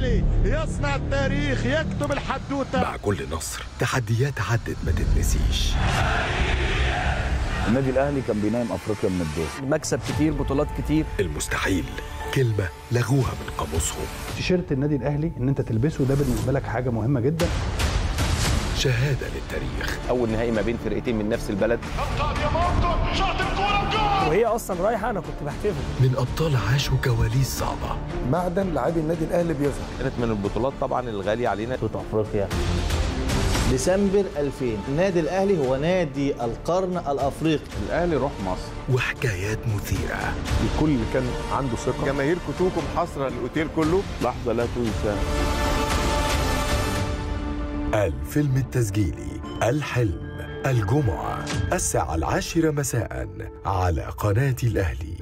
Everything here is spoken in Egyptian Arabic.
الاهلي يصنع التاريخ يكتب الحدوته مع كل نصر تحديات عدت ما تتنسيش النادي الاهلي كان بينام افريقيا من الدور مكسب كتير بطولات كتير المستحيل كلمة لغوها من قاموسهم تيشيرت النادي الاهلي ان انت تلبسه ده بالنسبه لك حاجه مهمه جدا شهادة للتاريخ اول نهائي ما بين فرقتين من نفس البلد وهي اصلا رايحه انا كنت بحتفل من أبطال عاشوا كواليس صعبة معدن لاعبي النادي الاهلي بيظهر كانت من البطولات طبعا الغاليه علينا بطولة افريقيا ديسمبر 2000 النادي الاهلي هو نادي القرن الافريقي الاهلي روح مصر وحكايات مثيرة الكل كان عنده ثقه جماهير كتوكم حصر الاوتيل كله لحظه لا تنسى الفيلم التسجيلي الحلم الجمعة الساعة العاشرة مساء على قناة الأهلي